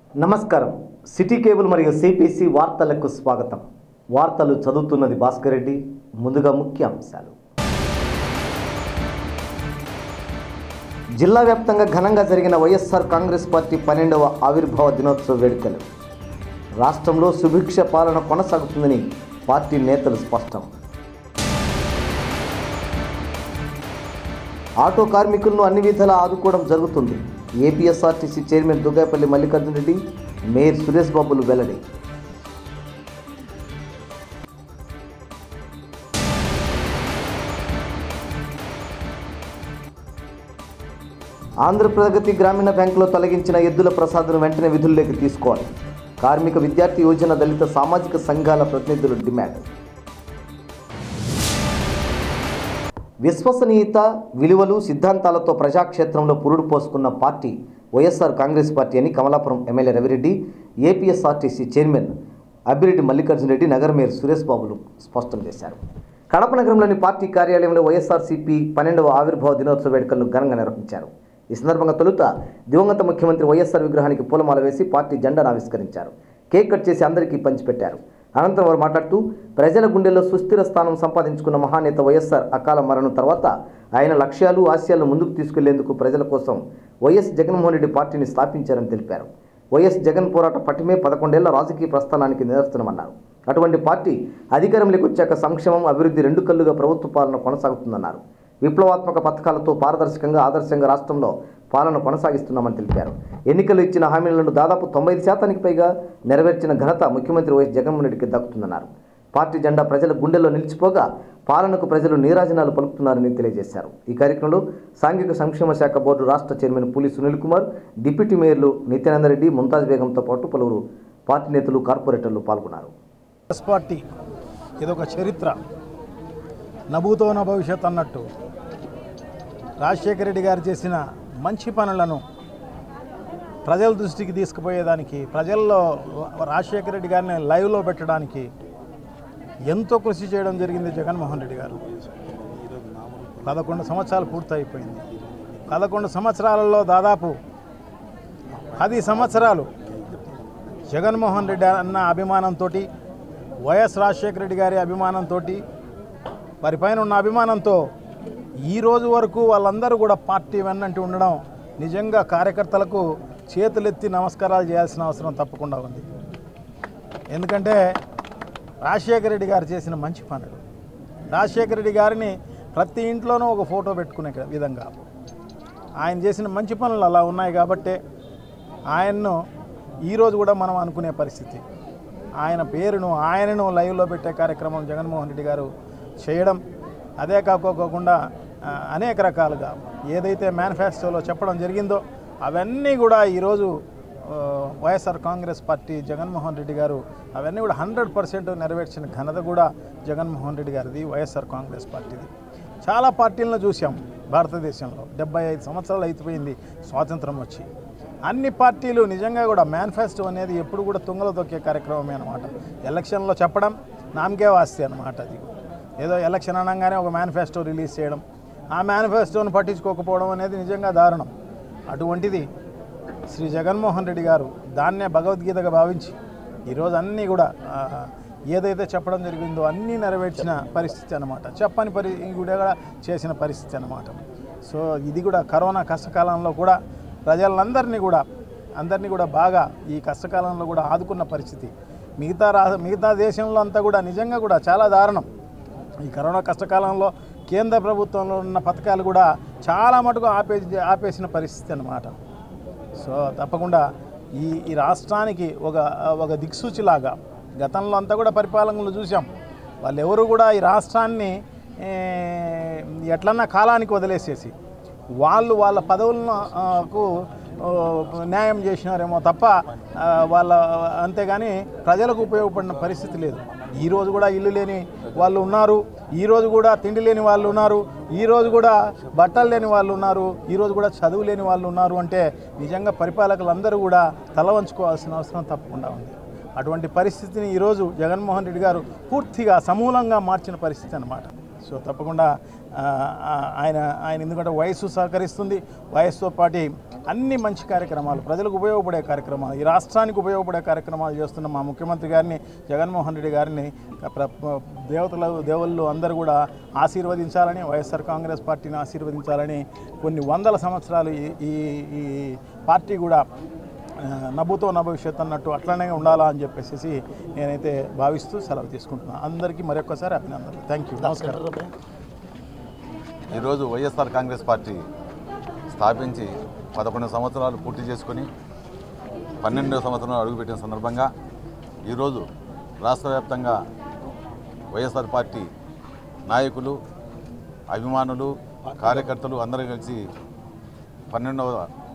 నమస్కారం city cable మరియు CPC వార్తలకు స్వాగతం వార్తలు చదువుతున్నది భాస్కర్ రెడ్డి ముందుగా ముఖ్య అంశాలు జిల్లా వ్యాప్తంగా ఘనంగా జరిగిన వైఎస్ఆర్ కాంగ్రెస్ పార్టీ పన్నెండవ ఆవిర్భావ దినోత్సవ వేడుకలు రాష్ట్రంలో సుభిక్ష పాలన కొనసాగుతుందని పార్టీ నేతలు స్పష్టం ఆటో కార్మికులను అన్ని విధాలా ఆదుకోవడం జరుగుతుంది APSRTC chairman Duggapalli Mallikarjuna Reddy mayor Suresh బాబులు వెల్లడి ఆంధ్రప్రగతి గ్రామీణ బ్యాంకులో తొలగించిన ఎద్దుల ప్రసాదం వెంటనే విధుల్లోకి తీసుకోవాలి కార్మిక విద్యార్థి యోజన దళిత సామాజిక సంఘాల ప్రతినిధులు డిమాండ్ విశ్వసనీయత విలువలు సిద్ధాంతాలతో ప్రజాక్షేత్రంలో పురుడు పోసుకున్న పార్టీ వైఎస్ఆర్ కాంగ్రెస్ పార్టీ అని Kamalapuram M L A Ravi Reddy A P S R T C chairman Abhi Reddy Mallikarjuna Reddy నగర మేయర్ సురేష్ బాబులు స్పష్టం చేశారు కడప నగరంలోని పార్టీ కార్యాలయంలో వైఎస్ఆర్సీపీ పన్నెండవ ఆవిర్భావ దినోత్సవ వేడుకలను ఘనంగా నిర్వహించారు ఈ సందర్భంగా తొలుత దివంగత ముఖ్యమంత్రి వైఎస్ఆర్ విగ్రహానికి పూలమాల వేసి పార్టీ జెండాను ఆవిష్కరించారు కేక్ కట్ చేసి అందరికీ పంచిపెట్టారు అనంతరం వారు మాట్లాడుతూ ప్రజల గుండెల్లో సుస్థిర స్థానం సంపాదించుకున్న మహానేత వైఎస్ఆర్ అకాల మరణం తర్వాత ఆయన లక్ష్యాలు ఆశయాలను ముందుకు తీసుకెళ్లేందుకు ప్రజల కోసం వైఎస్ జగన్మోహన్ రెడ్డి పార్టీని స్థాపించారని తెలిపారు వైఎస్ జగన్ పోరాట పటిమే పదకొండేళ్ల రాజకీయ ప్రస్థానానికి నిదర్శనమన్నారు అటువంటి పార్టీ అధికారంలోకి వచ్చాక సంక్షేమం అభివృద్ధి రెండు కళ్ళుగా ప్రభుత్వ పాలన కొనసాగుతుందన్నారు విప్లవాత్మక పథకాలతో పారదర్శకంగా ఆదర్శంగా రాష్ట్రంలో పాలన కొనసాగిస్తున్నామని తెలిపారు ఎన్నికలు ఇచ్చిన హామీలను దాదాపు తొంభై శాతానికి పైగా నెరవేర్చిన ఘనత ముఖ్యమంత్రి వైఎస్ జగన్మోహన్ రెడ్డికి దక్కుతుందన్నారు పార్టీ జెండా ప్రజల గుండెల్లో నిలిచిపోగా పాలనకు ప్రజలు నీరాజనాలు పలుకుతున్నారని తెలియజేశారు ఈ కార్యక్రమంలో సాంఘిక సంక్షేమ శాఖ బోర్డు రాష్ట్ర చైర్మన్ పులి సునీల్ కుమార్ డిప్యూటీ మేయర్లు నిత్యానందరెడ్డి ముంతాజ్ బేగంతో పాటు పలువురు పార్టీ నేతలు కార్పొరేటర్లు పాల్గొన్నారు కాంగ్రెస్ పార్టీ ఇదొక చరిత్ర నభూతో నా భవిష్యత్ అన్నట్టు రాజశేఖర రెడ్డి గారు చేసిన మంచి పనులను ప్రజల దృష్టికి తీసుకుపోయేదానికి ప్రజల్లో రాజశేఖర రెడ్డి గారిని లైవ్లో పెట్టడానికి ఎంతో కృషి చేయడం జరిగింది జగన్మోహన్ రెడ్డి గారు పదకొండు సంవత్సరాలు పూర్తయిపోయింది పదకొండు సంవత్సరాలలో దాదాపు పది సంవత్సరాలు జగన్మోహన్ రెడ్డి అన్న అభిమానంతో వైఎస్ రాజశేఖర రెడ్డి గారి అభిమానంతో వారి పైన ఉన్న అభిమానంతో ఈ రోజు వరకు వాళ్ళందరూ కూడా పార్టీ వెన్నంటి ఉండడం నిజంగా కార్యకర్తలకు చేతులెత్తి నమస్కారాలు చేయాల్సిన అవసరం తప్పకుండా ఉంది ఎందుకంటే రాజశేఖర రెడ్డి గారు చేసిన మంచి పనులు రాజశేఖర రెడ్డి గారిని ప్రతి ఇంట్లోనూ ఒక ఫోటో పెట్టుకునే విధంగా ఆయన చేసిన మంచి పనులు అలా ఉన్నాయి కాబట్టే ఆయన్ను ఈరోజు కూడా మనం అనుకునే పరిస్థితి ఆయన పేరును ఆయనను లైవ్లో పెట్టే కార్యక్రమం జగన్మోహన్ రెడ్డి గారు చేయడం అదే కాకోకుండా ఆ, అనేక రకాలుగా ఏదైతే మేనిఫెస్టోలో చెప్పడం జరిగిందో అవన్నీ కూడా ఈరోజు ఆ, YSR Congress party Jaganmohan Reddy గారు అవన్నీ కూడా హండ్రెడ్ పర్సెంట్ నెరవేర్చిన ఘనత కూడా జగన్మోహన్ రెడ్డి గారిది వైఎస్ఆర్ కాంగ్రెస్ పార్టీది చాలా పార్టీలను చూసాం భారతదేశంలో డెబ్బై ఐదు సంవత్సరాలు అయిపోయింది స్వాతంత్రం వచ్చి అన్ని పార్టీలు నిజంగా కూడా మేనిఫెస్టో అనేది ఎప్పుడు కూడా తుంగలో తొక్కే కార్యక్రమమే అనమాట ఎలక్షన్లో చెప్పడం నామకే వాస్తే అనమాట అది ఏదో ఎలక్షన్ అనగానే ఒక మేనిఫెస్టో రిలీజ్ చేయడం ఆ మేనిఫెస్టోను పట్టించుకోకపోవడం అనేది నిజంగా దారుణం అటువంటిది శ్రీ జగన్మోహన్ రెడ్డి గారు దాన్నే భగవద్గీతగా భావించి ఈరోజు అన్నీ కూడా ఆ, ఏదైతే చెప్పడం జరిగిందో అన్నీ నెరవేర్చిన పరిస్థితి అనమాట చెప్పని పరి కూడా చేసిన పరిస్థితి అనమాట సో ఇది కూడా కరోనా కష్టకాలంలో కూడా ప్రజలందరినీ కూడా అందరినీ కూడా బాగా ఈ కష్టకాలంలో కూడా ఆదుకున్న పరిస్థితి మిగతా రా మిగతా దేశంలో అంతా కూడా నిజంగా కూడా చాలా దారుణం ఈ కరోనా కష్టకాలంలో కేంద్ర ప్రభుత్వంలో ఉన్న పథకాలు కూడా చాలా మటుకు ఆపేసి ఆపేసిన పరిస్థితి అన్నమాట సో తప్పకుండా ఈ ఈ రాష్ట్రానికి ఒక ఒక దిక్సూచిలాగా గతంలో అంతా కూడా పరిపాలనలు చూసాం వాళ్ళు ఎవరు కూడా ఈ రాష్ట్రాన్ని ఏ, ఎట్లన్నా కాలానికి వదిలేసేసి వాళ్ళు వాళ్ళ పదవులకు ఆ, న్యాయం చేసినారేమో తప్ప ఆ, వాళ్ళ అంతేగాని ప్రజలకు ఉపయోగపడిన పరిస్థితి లేదు ఈ రోజు కూడా ఇల్లు లేని వాళ్ళు ఉన్నారు ఈ రోజు కూడా తిండి లేని వాళ్ళు ఉన్నారు ఈ రోజు కూడా బట్టలు లేని వాళ్ళు ఉన్నారు ఈ రోజు కూడా చదువు లేని వాళ్ళు ఉన్నారు అంటే నిజంగా పరిపాలకులందరూ కూడా తల వంచుకోవాల్సిన అవసరం తప్పకుండా ఉంది అటువంటి పరిస్థితిని ఈరోజు జగన్మోహన్ రెడ్డి గారు పూర్తిగా సమూలంగా మార్చిన పరిస్థితి అన్నమాట సో తప్పకుండా ఆ, ఆ, ఆయన ఆయన ఎందుకంటే వయస్సు సహకరిస్తుంది వయస్సుతో పాటు అన్ని మంచి కార్యక్రమాలు ప్రజలకు ఉపయోగపడే కార్యక్రమాలు ఈ రాష్ట్రానికి ఉపయోగపడే కార్యక్రమాలు చేస్తున్న మా ముఖ్యమంత్రి గారిని జగన్మోహన్ రెడ్డి గారిని ప్ర- ప్ర- దేవతలు దేవుళ్ళు అందరూ కూడా ఆశీర్వదించాలని వైఎస్ఆర్ కాంగ్రెస్ పార్టీని ఆశీర్వదించాలని కొన్ని వందల సంవత్సరాలు ఈ ఈ ఈ పార్టీ కూడా ఆ, నవ్వుతో నా భవిష్యత్ అన్నట్టు అట్లనే ఉండాలా అని చెప్పేసి నేనైతే భావిస్తూ సెలవు తీసుకుంటున్నాను అందరికీ మరొకసారి అభినందనలు థ్యాంక్ యూ నమస్కారం ఈరోజు వైఎస్ఆర్ కాంగ్రెస్ పార్టీ స్థాపించి పదకొండు సంవత్సరాలు పూర్తి చేసుకొని పన్నెండవ సంవత్సరం అడుగుపెట్టిన సందర్భంగా ఈరోజు రాష్ట్ర వ్యాప్తంగా వైఎస్ఆర్ పార్టీ నాయకులు అభిమానులు కార్యకర్తలు అందరూ కలిసి పన్నెండవ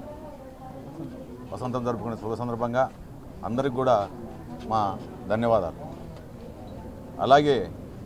వసంతం జరుపుకునే శుభ సందర్భంగా అందరికి కూడా మా ధన్యవాదాలు అలాగే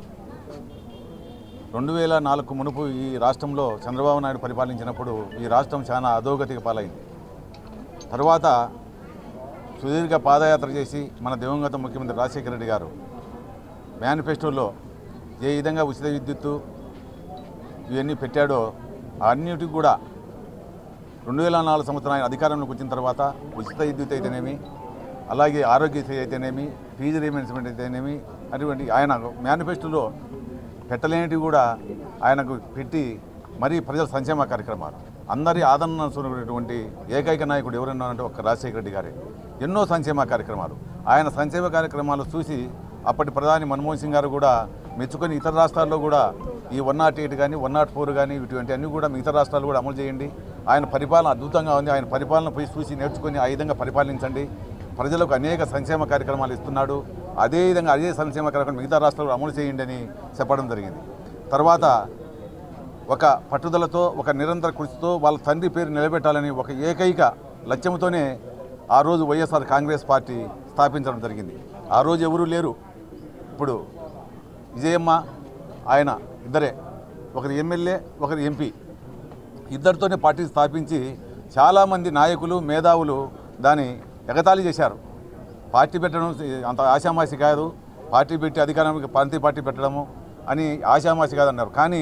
రెండు వేల నాలుగు మునుపు ఈ రాష్ట్రంలో చంద్రబాబు నాయుడు పరిపాలించినప్పుడు ఈ రాష్ట్రం చాలా అధోగతికి పాలైంది తర్వాత సుదీర్ఘ పాదయాత్ర చేసి మన దివంగత ముఖ్యమంత్రి రాజశేఖర రెడ్డి గారు మేనిఫెస్టోలో ఏ విధంగా ఉచిత విద్యుత్తు ఇవన్నీ పెట్టాడో అన్నిటికి కూడా రెండు వేల నాలుగు సంవత్సరం ఆయన అధికారంలోకి వచ్చిన తర్వాత ఉచిత విద్యుత్ అయితేనేమి అలాగే ఆరోగ్యశ్రీ అయితేనేమి ఫీజు రీమెంట్స్మెంట్ అయితేనేమి అటువంటి ఆయన మేనిఫెస్టోలో పెట్టలేనివి కూడా ఆయనకు పెట్టి మరీ ప్రజల సంక్షేమ కార్యక్రమాలు అందరి ఆదరణ చూడటువంటి ఏకైక నాయకుడు ఎవరన్నా అంటే ఒక రాజశేఖర రెడ్డి గారే ఎన్నో సంక్షేమ కార్యక్రమాలు ఆయన సంక్షేమ కార్యక్రమాలు చూసి అప్పటి ప్రధాని మన్మోహన్ సింగ్ గారు కూడా మెచ్చుకొని ఇతర రాష్ట్రాల్లో కూడా ఈ వన్ నాట్ ఎయిట్ కానీ వన్ నాట్ ఫోర్ కానీ ఇటువంటి అన్నీ కూడా మిగతా రాష్ట్రాలు కూడా అమలు చేయండి ఆయన పరిపాలన అద్భుతంగా ఉంది ఆయన పరిపాలన పోయి చూసి నేర్చుకొని ఆ విధంగా పరిపాలించండి ప్రజలకు అనేక సంక్షేమ కార్యక్రమాలు ఇస్తున్నాడు అదేవిధంగా అదే సంక్షేమ కార్యక్రమం మిగతా రాష్ట్రాలు అమలు చేయండి అని చెప్పడం జరిగింది తర్వాత ఒక పట్టుదలతో ఒక నిరంతర కృషితో వాళ్ళ తండ్రి పేరు నిలబెట్టాలని ఒక ఏకైక లక్ష్యంతోనే ఆ రోజు వైఎస్ఆర్ కాంగ్రెస్ పార్టీ స్థాపించడం జరిగింది ఆ రోజు ఎవరూ లేరు ఇప్పుడు విజయమ్మ ఆయన ఇద్దరే ఒకరు ఎమ్మెల్యే ఒకరు ఎంపీ ఇద్దరితోనే పార్టీ స్థాపించి చాలామంది నాయకులు మేధావులు దాన్ని ఎగతాళి చేశారు పార్టీ పెట్టడం అంత ఆషామాషి కాదు పార్టీ పెట్టి అధికారానికి ప్రాంతీయ పార్టీ పెట్టడము అని ఆషామాషి కాదన్నారు కానీ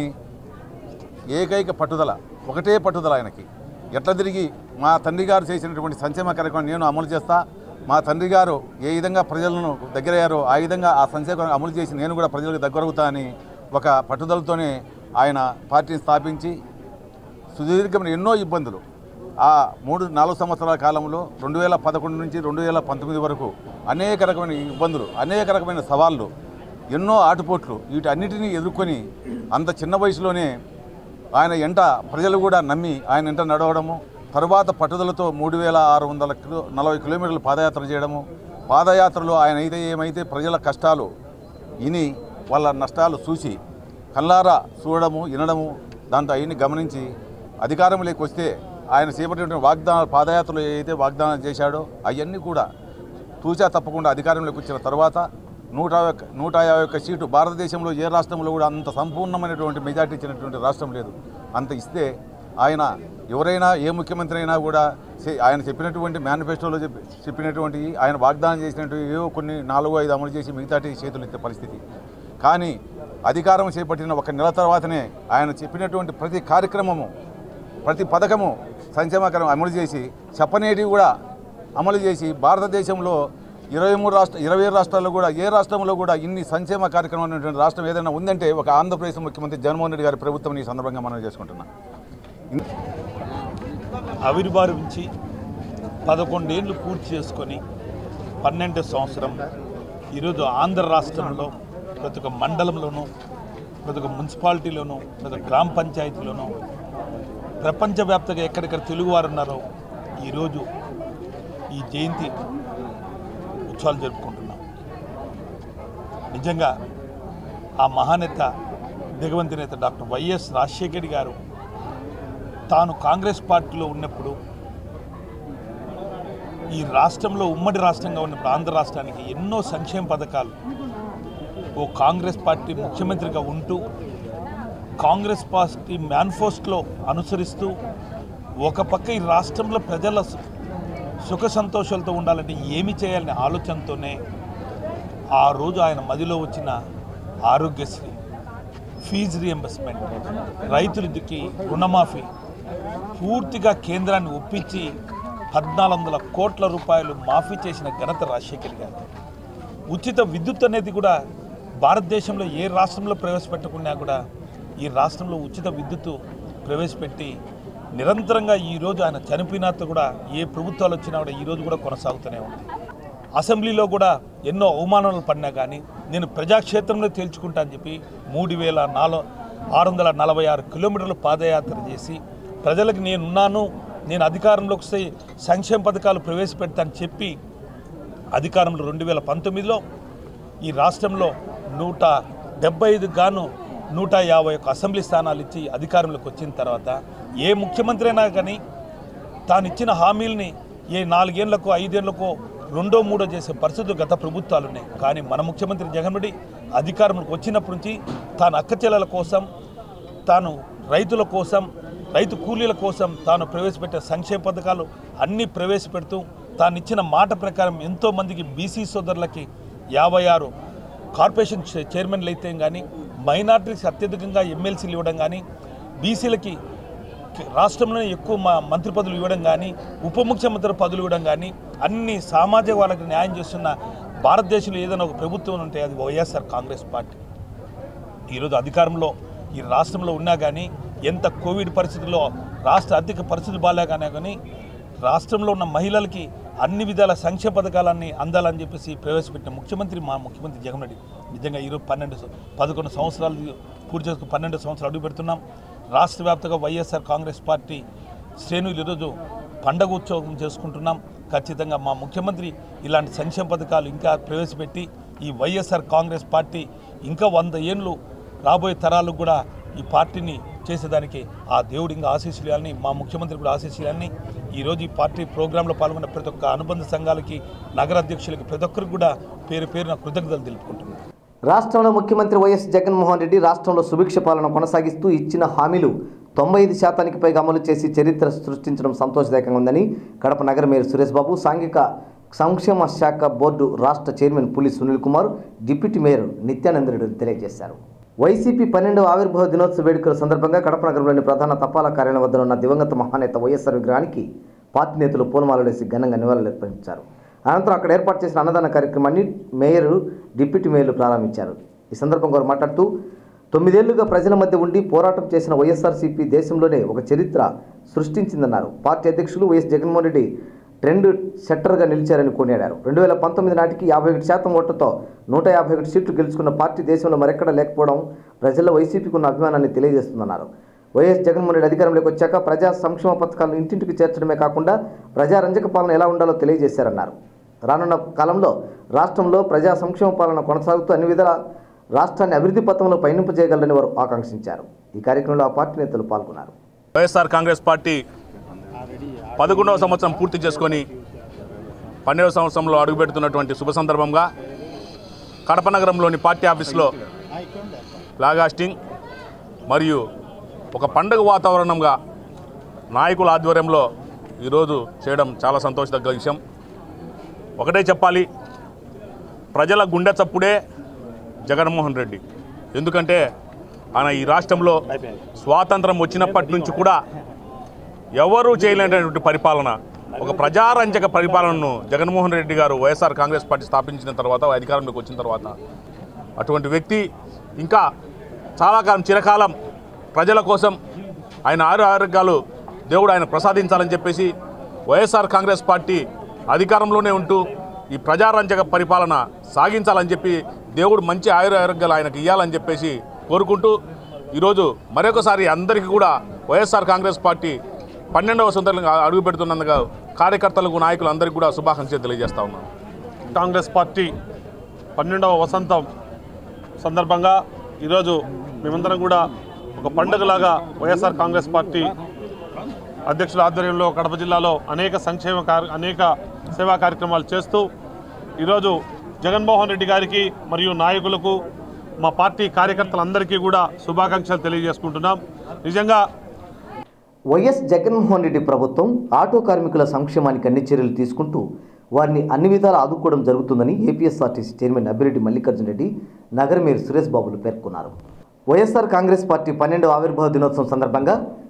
ఏకైక పట్టుదల ఒకటే పట్టుదల ఆయనకి ఎట్లా తిరిగి మా తండ్రి గారు చేసినటువంటి సంక్షేమ కార్యక్రమం నేను అమలు చేస్తా మా తండ్రి గారు ఏ విధంగా ప్రజలను దగ్గరయ్యారో ఆ విధంగా ఆ సంక్షేమ కార్యక్రమం అమలు చేసి నేను కూడా ప్రజలకు దగ్గరవుతా అని ఒక పట్టుదలతోనే ఆయన పార్టీని స్థాపించి సుదీర్ఘమైన ఎన్నో ఇబ్బందులు ఆ మూడు నాలుగు సంవత్సరాల కాలంలో రెండు వేల పదకొండు నుంచి రెండు వేల పంతొమ్మిది వరకు అనేక రకమైన ఇబ్బందులు అనేక రకమైన సవాళ్ళు ఎన్నో ఆటుపోట్లు వీటన్నిటినీ ఎదుర్కొని అంత చిన్న వయసులోనే ఆయన ఎంట ప్రజలు కూడా నమ్మి ఆయన ఎంట నడవడము తరువాత పట్టుదలతో మూడు వేల ఆరు వందల కిలో నలభై కిలోమీటర్లు పాదయాత్ర చేయడము పాదయాత్రలో ఆయన అయితే ఏమైతే ప్రజల కష్టాలు విని వాళ్ళ నష్టాలు చూసి కల్లారా చూడడము వినడము దాంట్లో అవన్నీ గమనించి అధికారంలోకి వస్తే ఆయన చేపట్టిన వాగ్దాన పాదయాత్రలో ఏదైతే వాగ్దానం చేశాడో అవన్నీ కూడా తూచా తప్పకుండా అధికారంలోకి వచ్చిన తర్వాత నూట ఒక్క నూట యాభై ఒక్క సీటు భారతదేశంలో ఏ రాష్ట్రంలో కూడా అంత సంపూర్ణమైనటువంటి మెజార్టీ ఇచ్చినటువంటి రాష్ట్రం లేదు అంత ఇస్తే ఆయన ఎవరైనా ఏ ముఖ్యమంత్రి అయినా కూడా చే- ఆయన చెప్పినటువంటి మేనిఫెస్టోలో చెప్పి చెప్పినటువంటి ఆయన వాగ్దానం చేసినటువంటి ఏవో కొన్ని నాలుగో ఐదు అమలు చేసి మిగతాటి చేతులు ఎత్తే పరిస్థితి కానీ అధికారం చేపట్టిన ఒక నెల తర్వాతనే ఆయన చెప్పినటువంటి ప్రతి కార్యక్రమము ప్రతి పథకము సంక్షేమకరం అమలు చేసి చెప్పనేటివి కూడా అమలు చేసి భారతదేశంలో ఇరవై మూడు రాష్ట్ర ఇరవై ఏడు రాష్ట్రాల్లో కూడా ఏ రాష్ట్రంలో కూడా ఇన్ని సంక్షేమ కార్యక్రమాలు ఉన్నటువంటి రాష్ట్రం ఏదైనా ఉందంటే ఒక ఆంధ్రప్రదేశ్ ముఖ్యమంత్రి జగన్మోహన్ రెడ్డి గారి ప్రభుత్వం ఈ సందర్భంగా మనం చేసుకుంటున్నాం ఆవిర్భావించి పదకొండేళ్ళు పూర్తి చేసుకొని పన్నెండు సంవత్సరం ఈరోజు ఆంధ్ర రాష్ట్రంలో ప్రతి ఒక్క మండలంలోనూ ప్రతి ఒక్క మున్సిపాలిటీలోనూ ప్రతి ఒక్క గ్రామ పంచాయతీలోనూ ప్రపంచవ్యాప్తంగా ఎక్కడెక్కడ తెలుగువారు ఉన్నారో ఈరోజు ఈ జయంతి ఉత్సవాలు జరుపుకుంటున్నాం నిజంగా ఆ మహానేత దిగవంతి నేత డాక్టర్ వైఎస్ రాజశేఖర్ గారు తాను కాంగ్రెస్ పార్టీలో ఉన్నప్పుడు ఈ రాష్ట్రంలో ఉమ్మడి రాష్ట్రంగా ఉన్నప్పుడు ఆంధ్ర రాష్ట్రానికి ఎన్నో సంక్షేమ పథకాలు ఓ కాంగ్రెస్ పార్టీ ముఖ్యమంత్రిగా ఉంటూ కాంగ్రెస్ పార్టీ మేనిఫెస్టోలో అనుసరిస్తూ ఒక పక్క ఈ రాష్ట్రంలో ప్రజల సు- సుఖ సంతోషాలతో ఉండాలంటే ఏమి చేయాలనే ఆలోచనతోనే ఆ రోజు ఆయన మదిలో వచ్చిన ఆరోగ్యశ్రీ ఫీజు రియంబర్స్మెంట్ రైతులకి రుణమాఫీ పూర్తిగా కేంద్రాన్ని ఒప్పించి పద్నాలుగు వందల కోట్ల రూపాయలు మాఫీ చేసిన ఘనత రాజశేఖర్ గారు ఉచిత విద్యుత్ అనేది కూడా భారతదేశంలో ఏ రాష్ట్రంలో ప్రవేశపెట్టకున్నా కూడా ఈ రాష్ట్రంలో ఉచిత విద్యుత్ ప్రవేశపెట్టి నిరంతరంగా ఈరోజు ఆయన చనిపోయినాక కూడా ఏ ప్రభుత్వాలు వచ్చినా కూడా ఈరోజు కూడా కొనసాగుతూనే ఉంది అసెంబ్లీలో కూడా ఎన్నో అవమానాలు పడినా కానీ నేను ప్రజాక్షేత్రంలో తేల్చుకుంటా అని చెప్పి మూడు వేల నాలుగు ఆరు వందల నలభై ఆరు కిలోమీటర్లు పాదయాత్ర చేసి ప్రజలకు నేనున్నాను నేను అధికారంలోకి వస్తే సంక్షేమ పథకాలు ప్రవేశపెడతా అని చెప్పి అధికారంలో రెండు వేల పంతొమ్మిదిలో ఈ రాష్ట్రంలో నూట డెబ్బై ఐదు గాను నూట యాభై ఒక్క అసెంబ్లీ స్థానాలు ఇచ్చి అధికారంలోకి వచ్చిన తర్వాత ఏ ముఖ్యమంత్రి అయినా కానీ తాను ఇచ్చిన హామీల్ని ఏ నాలుగేళ్లకు ఐదేళ్లకు రెండో మూడో చేసే పరిస్థితులు గత ప్రభుత్వాలు ఉన్నాయి కానీ మన ముఖ్యమంత్రి జగన్ రెడ్డి అధికారంలోకి వచ్చినప్పటి నుంచి తాను అక్కచెల్లెల కోసం తాను రైతుల కోసం రైతు కూలీల కోసం తాను ప్రవేశపెట్టే సంక్షేమ పథకాలు అన్నీ ప్రవేశపెడుతూ తాను ఇచ్చిన మాట ప్రకారం ఎంతోమందికి బీసీ సోదరులకి యాభై ఆరు కార్పొరేషన్ చే- చైర్మన్లు అయితే కానీ మైనార్టీస్ అత్యధికంగా ఎమ్మెల్సీలు ఇవ్వడం కానీ బీసీలకి రాష్ట్రంలోనే ఎక్కువ మా మంత్రి పదవులు ఇవ్వడం కానీ ఉప ముఖ్యమంత్రి పదవులు ఇవ్వడం కానీ అన్ని సామాజిక వాళ్ళకి న్యాయం చేస్తున్న భారతదేశంలో ఏదైనా ఒక ప్రభుత్వం ఉంటే అది వైఎస్ఆర్ కాంగ్రెస్ పార్టీ ఈరోజు అధికారంలో ఈ రాష్ట్రంలో ఉన్నా కానీ ఎంత కోవిడ్ పరిస్థితుల్లో రాష్ట్ర ఆర్థిక పరిస్థితులు బాగాలేగానే కానీ రాష్ట్రంలో ఉన్న మహిళలకి అన్ని విధాల సంక్షేమ పథకాలన్నీ అందాలని చెప్పేసి ప్రవేశపెట్టిన ముఖ్యమంత్రి మా ముఖ్యమంత్రి జగన్ రెడ్డి నిజంగా ఈరోజు పన్నెండు సం- పదకొండు సంవత్సరాలు పూర్తి చేసుకుని పన్నెండు సంవత్సరాలు అడుగు పెడుతున్నాం రాష్ట్ర వ్యాప్తంగా వైఎస్ఆర్ కాంగ్రెస్ పార్టీ శ్రేణులు ఈరోజు పండగ ఉత్సవం చేసుకుంటున్నాం ఖచ్చితంగా మా ముఖ్యమంత్రి ఇలాంటి సంక్షేమ పథకాలు ఇంకా ప్రవేశపెట్టి ఈ వైఎస్ఆర్ కాంగ్రెస్ పార్టీ ఇంకా వంద ఏళ్ళు రాబోయే తరాలకు కూడా ఈ పార్టీని చేసేదానికి ఆ దేవుడు ఇంకా ఆశీస్సులని మా ముఖ్యమంత్రి కూడా ఆశీస్సులని ఈరోజు ఈ పార్టీ ప్రోగ్రాంలో పాల్గొన్న ప్రతి ఒక్క అనుబంధ సంఘాలకి నగర అధ్యక్షులకి ప్రతి ఒక్కరికి కూడా పేరు పేరున కృతజ్ఞతలు తెలుపుకుంటున్నాను రాష్ట్రంలో ముఖ్యమంత్రి వైఎస్ జగన్మోహన్ రెడ్డి రాష్ట్రంలో సుభిక్ష పాలన కొనసాగిస్తూ ఇచ్చిన హామీలు తొంభై ఐదు శాతానికి పైగా అమలు చేసి చరిత్ర సృష్టించడం సంతోషదాయకంగా ఉందని కడప నగర మేయర్ సురేష్ బాబు సాంఘిక సంక్షేమ శాఖ బోర్డు రాష్ట్ర chairman Puli Sunil Kumar deputy mayor Nityananda Reddy తెలియజేశారు వైసీపీ పన్నెండవ ఆవిర్భావ దినోత్సవ వేడుకల సందర్భంగా కడప నగరంలోని ప్రధాన తపాలా కార్యాలయం వద్ద ఉన్న దివంగత మహానేత వైఎస్ఆర్ విగ్రహానికి పార్టీ నేతలు పూలమాలలేసి ఘనంగా నివాళులు అర్పించారు అనంతరం అక్కడ ఏర్పాటు చేసిన అన్నదాన కార్యక్రమాన్ని మేయర్ డిప్యూటీ మేయర్లు ప్రారంభించారు ఈ సందర్భంగా వారు మాట్లాడుతూ తొమ్మిదేళ్లుగా ప్రజల మధ్య ఉండి పోరాటం చేసిన వైఎస్ఆర్సీపీ దేశంలోనే ఒక చరిత్ర సృష్టించిందన్నారు పార్టీ అధ్యక్షులు వైఎస్ జగన్మోహన్ రెడ్డి ట్రెండ్ సెట్టర్గా నిలిచారని కొనియాడారు రెండు వేల పంతొమ్మిది నాటికి యాభై ఒకటి శాతం ఓట్లతో నూట యాభై ఒకటి సీట్లు గెలుచుకున్న పార్టీ దేశంలో మరెక్కడ లేకపోవడం ప్రజల్లో వైసీపీకి ఉన్న అభిమానాన్ని తెలియజేస్తుందన్నారు వైఎస్ జగన్మోహన్ రెడ్డి అధికారంలోకి వచ్చాక ప్రజా సంక్షేమ పథకాలను ఇంటింటికి చేర్చడమే కాకుండా ప్రజారంజక పాలన ఎలా ఉండాలో తెలియజేశారన్నారు రానున్న కాలంలో రాష్ట్రంలో ప్రజా సంక్షేమ పాలన కొనసాగుతూ అన్ని విధాల రాష్ట్రాన్ని అభివృద్ధి పథంలో పయనింపజేయగలరని వారు ఆకాంక్షించారు ఈ కార్యక్రమంలో ఆ పార్టీ నేతలు పాల్గొన్నారు వైఎస్ఆర్ కాంగ్రెస్ పార్టీ పదకొండవ సంవత్సరం పూర్తి చేసుకొని పన్నెండవ సంవత్సరంలో అడుగుపెడుతున్నటువంటి శుభ సందర్భంగా కడప నగరంలోని పార్టీ ఆఫీస్లో ఫ్లాగాస్టింగ్ మరియు ఒక పండుగ వాతావరణంగా నాయకుల ఆధ్వర్యంలో ఈరోజు చేయడం చాలా సంతోషదగ్గ విషయం ఒకటే చెప్పాలి ప్రజల గుండె చప్పుడే జగన్మోహన్ రెడ్డి ఎందుకంటే ఆయన ఈ రాష్ట్రంలో స్వాతంత్రం వచ్చినప్పటి నుంచి కూడా ఎవరూ చేయలేనటువంటి పరిపాలన ఒక ప్రజారంజక పరిపాలనను జగన్మోహన్ రెడ్డి గారు వైఎస్ఆర్ కాంగ్రెస్ పార్టీ స్థాపించిన తర్వాత అధికారంలోకి వచ్చిన తర్వాత అటువంటి వ్యక్తి ఇంకా చాలా కాలం చిరకాలం ప్రజల కోసం ఆయన ఆరు ఆరోగ్యాలు దేవుడు ఆయన ప్రసాదించాలని చెప్పేసి వైఎస్ఆర్ కాంగ్రెస్ పార్టీ అధికారంలోనే ఉంటూ ఈ ప్రజారంజక పరిపాలన సాగించాలని చెప్పి దేవుడు మంచి ఆయుర ఆరోగ్యాలు ఆయనకు ఇవ్వాలని చెప్పేసి కోరుకుంటూ ఈరోజు మరొకసారి అందరికీ కూడా వైఎస్ఆర్ కాంగ్రెస్ పార్టీ పన్నెండవ సందర్భంగా అడుగు పెడుతున్నందుకు కార్యకర్తలకు నాయకులు అందరికీ కూడా శుభాకాంక్షలు తెలియజేస్తా ఉన్నాను కాంగ్రెస్ పార్టీ పన్నెండవ వసంతం సందర్భంగా ఈరోజు మేమందరం కూడా ఒక పండుగలాగా వైఎస్ఆర్ కాంగ్రెస్ పార్టీ అధ్యక్షుల ఆధ్వర్యంలో కడప జిల్లాలో అనేక సంక్షేమ కార్య అనేక సేవా కార్యక్రమాలు చేస్తూ ఈరోజు జగన్మోహన్ రెడ్డి గారికి మరియు నాయకులకు మా పార్టీ కార్యకర్తలందరికీ కూడా శుభాకాంక్షలు తెలియజేసుకుంటున్నాం నిజంగా వైఎస్ జగన్మోహన్ రెడ్డి ప్రభుత్వం ఆటో కార్మికుల సంక్షేమానికి అన్ని చర్యలు తీసుకుంటూ వారిని అన్ని విధాలా ఆదుకోవడం జరుగుతుందని ఏపీఎస్ఆర్టీసీ చైర్మన్ అభిరెడ్డి మల్లికార్జున రెడ్డి నగర మేయర్ సురేష్ బాబులు పేర్కొన్నారు వైఎస్ఆర్ కాంగ్రెస్ పార్టీ పన్నెండవ ఆవిర్భావ దినోత్సవం సందర్భంగా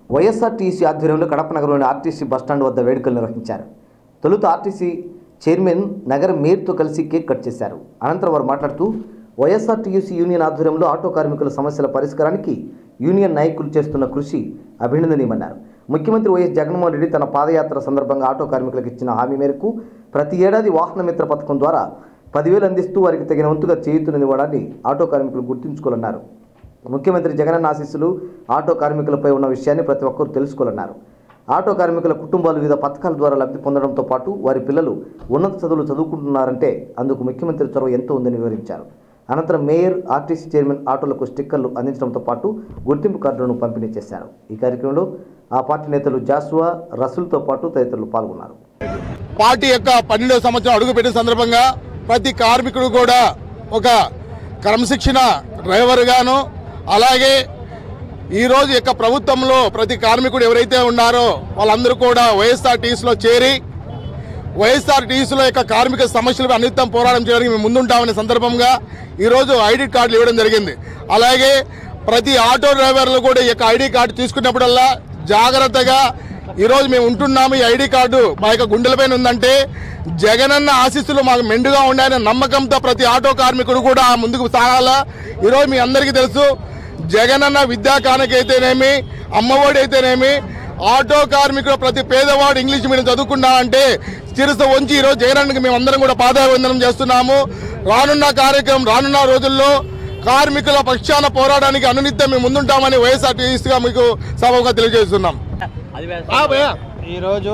వైఎస్ఆర్టీసీ ఆధ్వర్యంలో కడప నగరంలోని ఆర్టీసీ బస్టాండ్ వద్ద వేడుకలు నిర్వహించారు తొలుత ఆర్టీసీ చైర్మన్ నగర మేయర్తో కలిసి కేక్ కట్ చేశారు అనంతరం వారు మాట్లాడుతూ వైఎస్ఆర్టీయూసీ యూనియన్ ఆధ్వర్యంలో ఆటో కార్మికుల సమస్యల పరిష్కారానికి యూనియన్ నాయకులు చేస్తున్న కృషి అభినందనీయమన్నారు ముఖ్యమంత్రి వైఎస్ జగన్మోహన్ రెడ్డి తన పాదయాత్ర సందర్భంగా ఆటో కార్మికులకు ఇచ్చిన హామీ మేరకు ప్రతి ఏడాది వాహన మిత్ర పథకం ద్వారా పదివేలు అందిస్తూ వారికి తగిన వంతుగా చేయుతునివ్వడాన్ని ఆటో కార్మికులు గుర్తుంచుకోవాలన్నారు ముఖ్యమంత్రి జగనన్న ఆశీస్సులు ఆటో కార్మికులపై ఉన్న విషయాన్ని ప్రతి ఒక్కరూ తెలుసుకోవాలన్నారు ఆటో కార్మికుల కుటుంబాలు వివిధ పథకాల ద్వారా లబ్ధి పొందడంతో పాటు వారి పిల్లలు ఉన్నత చదువులు చదువుకుంటున్నారంటే అందుకు ముఖ్యమంత్రి చొరవ ఎంతో ఉందని వివరించారు అనంతరం మేయర్ ఆర్టీసీ చైర్మన్ ఆటోలకు స్టిక్కర్లు అందించడంతో పాటు గుర్తింపు కార్డులను పంపిణీ చేశారు ఈ కార్యక్రమంలో ఆ పార్టీ నేతలు జాసువా రసూల్తో పాటు తదితరులు పాల్గొన్నారు పార్టీ యొక్క పన్నెండవ సంవత్సరం అడుగుపెట్టిన సందర్భంగా ప్రతి కార్మికుడు కూడా ఒక క్రమశిక్షణ డ్రైవర్ గాను అలాగే ఈరోజు యొక్క ప్రభుత్వంలో ప్రతి కార్మికుడు ఎవరైతే ఉన్నారో వాళ్ళందరూ కూడా వైఎస్ఆర్ టీసీలో చేరి వైఎస్ఆర్ టీసీలో యొక్క కార్మిక సమస్యలపై అనిత్యం పోరాటం చేయడానికి మేము ముందుంటామనే సందర్భంగా ఈరోజు ఐడి కార్డులు ఇవ్వడం జరిగింది అలాగే ప్రతి ఆటో డ్రైవర్లు కూడా ఈ యొక్క ఐడి కార్డు తీసుకున్నప్పుడల్లా జాగ్రత్తగా ఈరోజు మేము ఉంటున్నాము ఈ ఐడి కార్డు మా యొక్క గుండెలపైన ఉందంటే జగనన్న ఆశీస్సులు మాకు మెండుగా ఉన్నాయనే నమ్మకంతో ప్రతి ఆటో కార్మికుడు కూడా ముందుకు సాగాలా ఈరోజు మీ అందరికీ తెలుసు జగనన్న విద్యా కానుకైతేనేమి అమ్మఒడి అయితేనేమి ఆటో కార్మికుడు ప్రతి పేదవాడు ఇంగ్లీష్ మీడియం చదువుకున్నా అంటే చిరుస వంచి ఈరోజు జగనన్నకి మేము అందరం కూడా పాదాభివందనం చేస్తున్నాము రానున్న కార్యక్రమం రానున్న రోజుల్లో కార్మికుల పక్షాన పోరాడానికి అనునిత్యం మేము ముందుంటామని వైఎస్ఆర్టీసీగా మీకు సభగా తెలియజేస్తున్నాం ఆ భయ్యా. ఈరోజు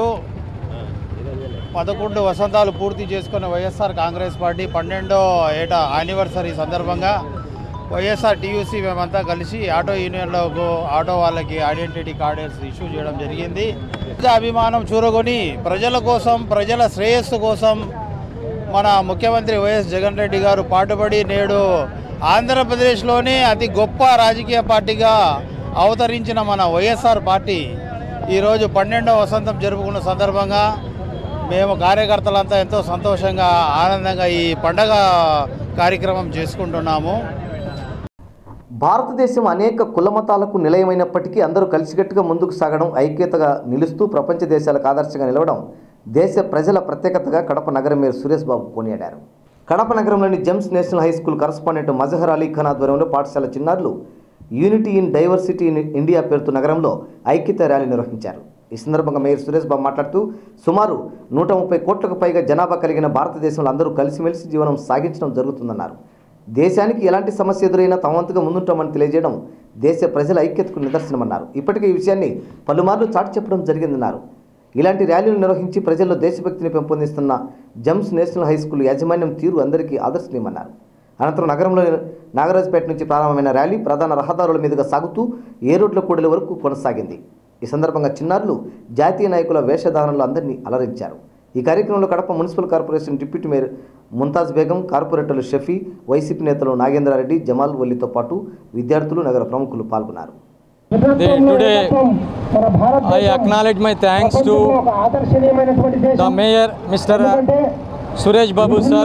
పదకొండు వసంతాలు పూర్తి చేసుకున్న వైఎస్ఆర్ కాంగ్రెస్ పార్టీ పన్నెండో ఏట యానివర్సరీ సందర్భంగా వైఎస్ఆర్ టీయూసీ మేమంతా కలిసి ఆటో యూనియన్లకు ఆటో వాళ్ళకి ఐడెంటిటీ కార్డ్స్ ఇష్యూ చేయడం జరిగింది ప్రజా అభిమానం చూరగొని ప్రజల కోసం ప్రజల శ్రేయస్సు కోసం మన ముఖ్యమంత్రి వైఎస్ జగన్ రెడ్డి గారు పాటుపడి నేడు ఆంధ్రప్రదేశ్లోనే అతి గొప్ప రాజకీయ పార్టీగా అవతరించిన మన వైఎస్ఆర్ పార్టీ ఈరోజు పన్నెండవ వసంతం జరుపుకున్న సందర్భంగా మేము కార్యకర్తలంతా ఎంతో సంతోషంగా ఆనందంగా ఈ పండగ కార్యక్రమం చేసుకుంటున్నాము భారతదేశం అనేక కులమతాలకు నిలయమైనప్పటికీ అందరూ కలిసికట్టుగా ముందుకు సాగడం ఐక్యతగా నిలుస్తూ ప్రపంచ దేశాలకు ఆదర్శంగా నిలవడం దేశ ప్రజల ప్రత్యేకతగా కడప నగరం మేయర్ సురేష్ బాబు కొనియాడారు కడప నగరంలోని Gems national high school correspondent Mazhar Ali Khan ఆధ్వర్యంలో పాఠశాల చిన్నారులు unity in diversity in India పేరుతో నగరంలో ఐక్యత ర్యాలీ నిర్వహించారు ఈ సందర్భంగా మేయర్ సురేష్ బాబు మాట్లాడుతూ సుమారు నూట ముప్పై కోట్లకు పైగా జనాభా కలిగిన భారతదేశంలో అందరూ కలిసిమెలిసి జీవనం సాగించడం జరుగుతుందన్నారు దేశానికి ఎలాంటి సమస్య ఎదురైనా తమ వంతుగా ముందుంటామని తెలియజేయడం దేశ ప్రజల ఐక్యతకు నిదర్శనమన్నారు ఇప్పటికే ఈ విషయాన్ని పలుమార్లు చాటి చెప్పడం జరిగిందన్నారు ఇలాంటి ర్యాలీలు నిర్వహించి ప్రజల్లో దేశభక్తిని పెంపొందిస్తున్న జమ్స్ నేషనల్ హై స్కూల్ యాజమాన్యం తీరు అందరికీ ఆదర్శనీయమన్నారు అనంతరం నగరంలోని నాగరాజపేట నుంచి ప్రారంభమైన ర్యాలీ ప్రధాన రహదారుల మీదుగా సాగుతూ ఏ రోడ్ల కూడలి వరకు కొనసాగింది ఈ సందర్భంగా చిన్నారులు జాతీయ నాయకుల వేషధారణలో అందరినీ అలరించారు ఈ కార్యక్రమంలో Kadapa municipal corporation deputy mayor Mumtaz Begum కార్పొరేటర్లు షఫీ వైసీపీ నేతలు నాగేంద్రారెడ్డి జమాల్ వల్లితో పాటు విద్యార్థులు నగర ప్రముఖులు పాల్గొన్నారు They- today I acknowledge my thanks to the mayor Mr. Suresh Babu sir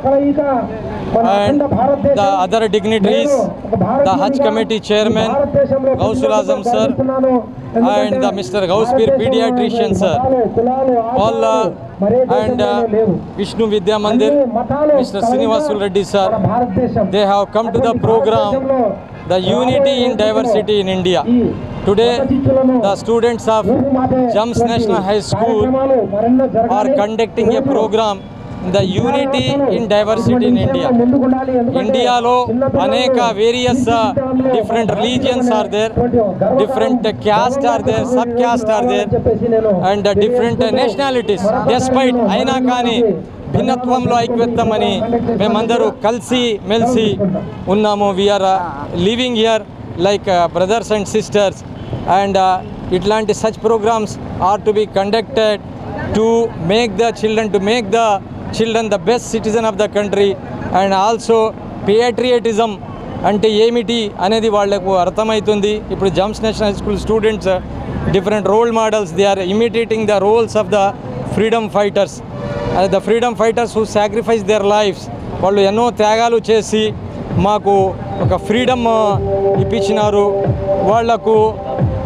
and the other dignitaries, the Hajj committee chairman Gausul Azam sir and the Mr. Gauspir pediatrician sir, all uh, and uh, Vishnu Vidya Mandir, Mr. Srinivasul Reddy sir, they have come to the program the unity in diversity in India. Today, the students of Jams National High School are conducting a program the unity in diversity in India. ఇండియాలో అనేక various different religions are there different caste are there sub caste are there and different nationalities despite అయినా కానీ భిన్నత్వంలో ఐక్యత్వమని మేమందరూ కలిసి మెలిసి ఉన్నాము we are living here like brothers and sisters and ఇట్లాంటి such programs are to be conducted to make the children to make the children the best citizen of the country and also patriotism అంటే ఏమిటి అనేది వాళ్లకు అర్థమవుతుంది ఇప్పుడు Gems national school students different role models they are imitating the roles of the freedom fighters the freedom fighters who sacrifice their lifes వాళ్ళు ఎన్నో త్యాగాలు చేసి మాకు ఒక ఫ్రీడమ్ ఇప్పించినారు వాళ్లకు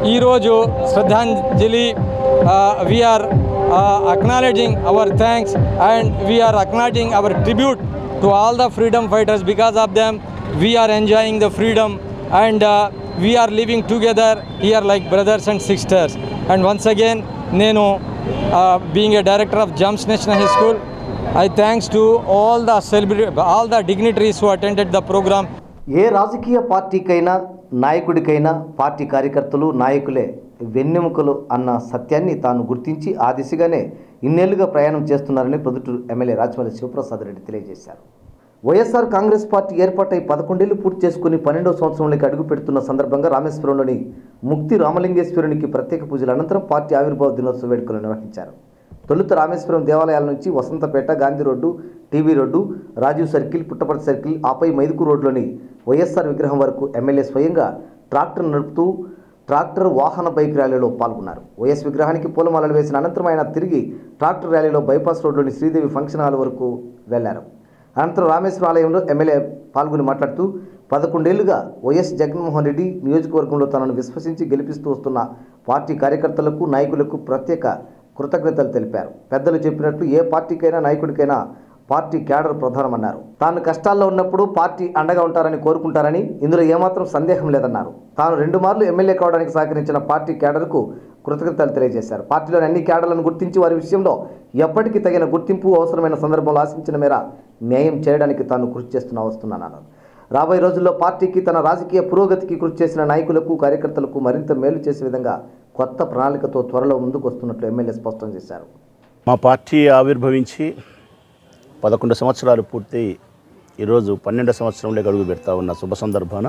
ఈరోజు శ్రద్ధాంజలి we are acknowledging our thanks and we are acknowledging our tribute to all the freedom fighters because of them we are enjoying the freedom and we are living together here like brothers and sisters and once again నేను being a director of Gems national high school I thanks to all the celebrity, all the dignitaries who attended the program. ఏ రాజకీయ పార్టీకైనా నాయకుడికైనా party కార్యకర్తలు నాయకులే వెన్నెముకలు అన్న సత్యాన్ని తాను గుర్తించి ఆ దిశగానే ఇన్నేళ్లుగా ప్రయాణం చేస్తున్నారని ప్రొద్దుటూరు ఎమ్మెల్యే రాజమల్లి శివప్రసాద్ రెడ్డి తెలియజేశారు వైఎస్ఆర్ కాంగ్రెస్ పార్టీ ఏర్పాటై పదకొండేళ్లు పూర్తి చేసుకుని పన్నెండవ సంవత్సరంలోకి అడుగు పెడుతున్న సందర్భంగా రామేశ్వరంలోని ముక్తి రామలింగేశ్వరునికి ప్రత్యేక పూజల అనంతరం పార్టీ ఆవిర్భావ దినోత్సవ వేడుకలు నిర్వహించారు తొలుత రామేశ్వరం దేవాలయాల నుంచి Vasanthapeta Gandhi road TV road Rajiv circle Puttaparthi circle ఆపై మైదుకు రోడ్లోని వైఎస్ఆర్ విగ్రహం వరకు ఎమ్మెల్యే స్వయంగా ట్రాక్టర్ నడుపుతూ ట్రాక్టర్ వాహన బైక్ ర్యాలీలో పాల్గొన్నారు వైఎస్ విగ్రహానికి పూలమాలలు వేసిన అనంతరం ఆయన తిరిగి ట్రాక్టర్ ర్యాలీలో బైపాస్ రోడ్లోని శ్రీదేవి ఫంక్షన్ హాల్ వరకు వెళ్లారు అనంతరం రామేశ్వరం ఆలయంలో ఎమ్మెల్యే పాల్గొని మాట్లాడుతూ పదకొండేళ్లుగా వైఎస్ జగన్మోహన్ రెడ్డి నియోజకవర్గంలో తనను విశ్వసించి గెలిపిస్తూ వస్తున్న పార్టీ కార్యకర్తలకు నాయకులకు ప్రత్యేక కృతజ్ఞతలు తెలిపారు పెద్దలు చెప్పినట్లు ఏ పార్టీకైనా నాయకుడికైనా పార్టీ క్యాడర్ ప్రధానమన్నారు తాను కష్టాల్లో ఉన్నప్పుడు పార్టీ అండగా ఉంటారని కోరుకుంటారని ఇందులో ఏమాత్రం సందేహం లేదన్నారు తాను రెండు మార్లు ఎమ్మెల్యే కావడానికి సహకరించిన పార్టీ క్యాడర్కు కృతజ్ఞతలు తెలియజేశారు పార్టీలోని అన్ని క్యాడర్లను గుర్తించి వారి విషయంలో ఎప్పటికీ తగిన గుర్తింపు అవసరమైన సందర్భంలో ఆశించిన మేర న్యాయం చేయడానికి తాను కృషి చేస్తున్నా వస్తున్నానన్నారు రాబోయే రోజుల్లో పార్టీకి తన రాజకీయ పురోగతికి కృషి చేసిన నాయకులకు కార్యకర్తలకు మరింత మేలు చేసే విధంగా కొత్త ప్రణాళికతో త్వరలో ముందుకు వస్తున్నట్లు ఎమ్మెల్యే స్పష్టం చేశారు మా పార్టీ ఆవిర్భవించి పదకొండు సంవత్సరాలు పూర్తి ఈరోజు పన్నెండు సంవత్సరంలోకి అడుగు పెడతా ఉన్న శుభ సందర్భాన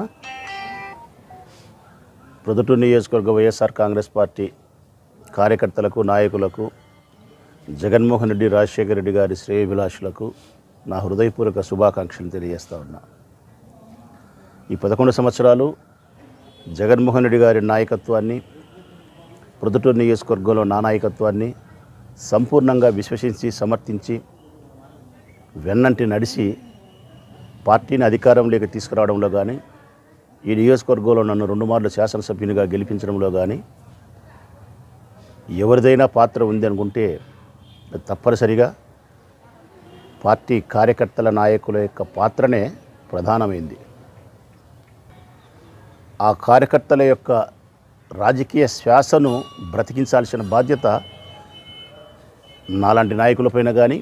ప్రొద్దుటూరు నియోజకవర్గ వైఎస్ఆర్ కాంగ్రెస్ పార్టీ కార్యకర్తలకు నాయకులకు జగన్మోహన్ రెడ్డి రాజశేఖర రెడ్డి గారి శ్రేయభిలాషులకు నా హృదయపూర్వక శుభాకాంక్షలు తెలియజేస్తా ఉన్నా ఈ పదకొండు సంవత్సరాలు జగన్మోహన్ రెడ్డి గారి నాయకత్వాన్ని ప్రొద్దుటూరు నియోజకవర్గంలో నా నాయకత్వాన్ని సంపూర్ణంగా విశ్వసించి సమర్థించి వెన్నంటి నడిచి పార్టీని అధికారంలోకి తీసుకురావడంలో కానీ ఈ నియోజకవర్గంలో నన్ను రెండు మార్లు శాసనసభ్యునిగా గెలిపించడంలో కానీ ఎవరిదైనా పాత్ర ఉంది అనుకుంటే అది తప్పనిసరిగా పార్టీ కార్యకర్తల నాయకుల యొక్క పాత్రనే ప్రధానమైంది ఆ కార్యకర్తల యొక్క రాజకీయ శ్వాసను బ్రతికించాల్సిన బాధ్యత నాలాంటి నాయకులపైన కానీ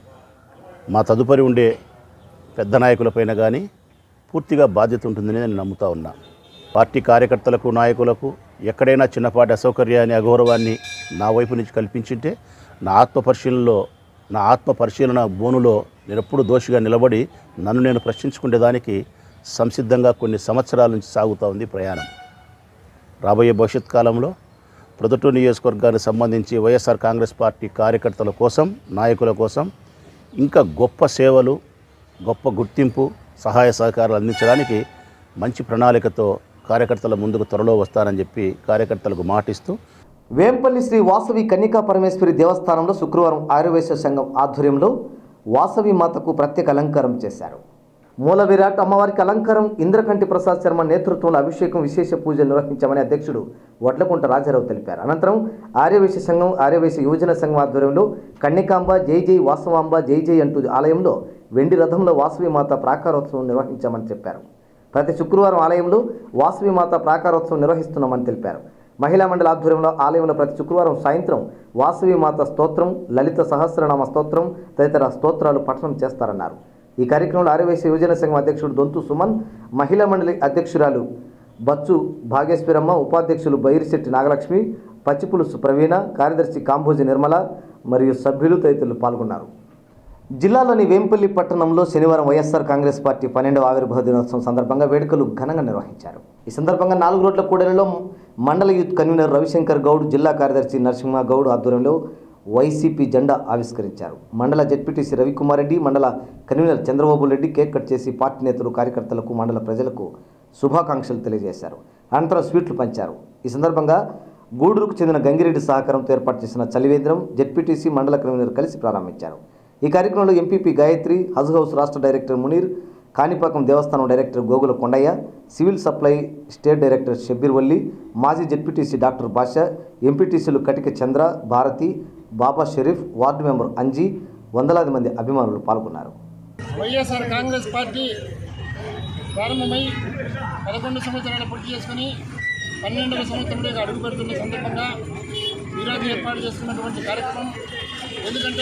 మా తదుపరి ఉండే పెద్ద నాయకులపైన కానీ పూర్తిగా బాధ్యత ఉంటుందని నేను నమ్ముతా ఉన్నా పార్టీ కార్యకర్తలకు నాయకులకు ఎక్కడైనా చిన్నపాటి అసౌకర్యాన్ని అగౌరవాన్ని నా వైపు నుంచి కల్పించింటే నా ఆత్మ పరిశీలనలో నా ఆత్మ పరిశీలన బోనులో నేను ఎప్పుడు దోషిగా నిలబడి నన్ను నేను ప్రశ్నించుకునేదానికి సంసిద్ధంగా కొన్ని సంవత్సరాల నుంచి సాగుతూ ఉంది ప్రయాణం రాబోయే భవిష్యత్ కాలంలో ప్రొద్దుటూరు నియోజకవర్గానికి సంబంధించి వైఎస్ఆర్ కాంగ్రెస్ పార్టీ కార్యకర్తల కోసం నాయకుల కోసం ఇంకా గొప్ప సేవలు గొప్ప గుర్తింపు సహాయ సహకారాలు అందించడానికి మంచి ప్రణాళికతో కార్యకర్తల ముందుకు త్వరలో వస్తానని చెప్పి కార్యకర్తలకు మాటిస్తూ వేంపల్లి శ్రీ వాసవి కన్యకా పరమేశ్వరి దేవస్థానంలో శుక్రవారం ఆయుర్వేద సంఘం ఆధ్వర్యంలో వాసవి మాతకు ప్రత్యేక అలంకారం చేశారు మూల విరాట్ అమ్మవారికి అలంకారం ఇంద్రకంటి ప్రసాద్ శర్మ నేతృత్వంలో అభిషేకం విశేష పూజలు నిర్వహించామని అధ్యక్షుడు వడ్లకుంట రాజారావు తెలిపారు అనంతరం ఆర్యవేశ సంఘం ఆర్యవేశ యువజన సంఘం ఆధ్వర్యంలో కన్యకాంబ జై జై వాసవాంబ జై జై అంటూ ఆలయంలో వెండి రథంలో వాసవి మాత ప్రాకారోత్సవం నిర్వహించామని చెప్పారు ప్రతి శుక్రవారం ఆలయంలో వాసవి మాత ప్రాకారోత్సవం నిర్వహిస్తున్నామని తెలిపారు మహిళా మండలి ఆధ్వర్యంలో ఆలయంలో ప్రతి శుక్రవారం సాయంత్రం వాసవి మాత స్తోత్రం లలిత సహస్రనామ స్తోత్రం తదితర స్తోత్రాలు పఠనం చేస్తారన్నారు ఈ కార్యక్రమంలో ఆర్యవేశ యువజన సంఘం అధ్యక్షుడు దొంతు సుమన్ మహిళా మండలి అధ్యక్షురాలు బచ్చు భాగేశ్వరమ్మ ఉపాధ్యక్షులు బైరిశెట్టి నాగలక్ష్మి పచ్చిపులుసు ప్రవీణ కార్యదర్శి కాంభోజి నిర్మల మరియు సభ్యులు తదితరులు పాల్గొన్నారు జిల్లాలోని వేంపల్లి పట్టణంలో శనివారం వైఎస్ఆర్ కాంగ్రెస్ పార్టీ పన్నెండవ ఆవిర్భావ దినోత్సవం సందర్భంగా వేడుకలు ఘనంగా నిర్వహించారు ఈ సందర్భంగా నాలుగు రోడ్ల కూడలిలో మండల యూత్ కన్వీనర్ రవిశంకర్ గౌడ్ జిల్లా కార్యదర్శి నరసింహ గౌడ్ ఆధ్వర్యంలో వైసీపీ జెండా ఆవిష్కరించారు మండల జడ్పీటీసీ రవికుమార్ రెడ్డి మండల convener Chandrababu Reddy cake cut చేసి పార్టీ నేతలు కార్యకర్తలకు మండల ప్రజలకు శుభాకాంక్షలు తెలియజేశారు అనంతరం స్వీట్లు పంచారు ఈ సందర్భంగా గూడూరుకు చెందిన గంగిరెడ్డి సహకారంతో ఏర్పాటు చేసిన చలివేంద్రం జెడ్పీటీసీ మండల కన్వీనర్ కలిసి ప్రారంభించారు ఈ కార్యక్రమంలో ఎంపీపీ గాయత్రి హజ్ హౌస్ రాష్ట్ర డైరెక్టర్ మునీర్ కాణిపాకం దేవస్థానం director Gogula Kondaiah civil supply state director Shabbir Valli మాజీ జెడ్పీటీసీ డాక్టర్ బాషా ఎంపీటీసీలు కటిక చంద్ర భారతి బాబా షరీఫ్ వార్డు మెంబర్ అంజీ వందలాది మంది అభిమానులు పాల్గొన్నారు వైఎస్ఆర్ కాంగ్రెస్ పార్టీ ప్రారంభమై పదకొండు సంవత్సరాలు పూర్తి చేసుకుని పన్నెండవ సంవత్సరంలోకి అడుగు పెడుతున్న సందర్భంగా ఈరోజు ఏర్పాటు చేసుకున్నటువంటి కార్యక్రమం ఎందుకంటే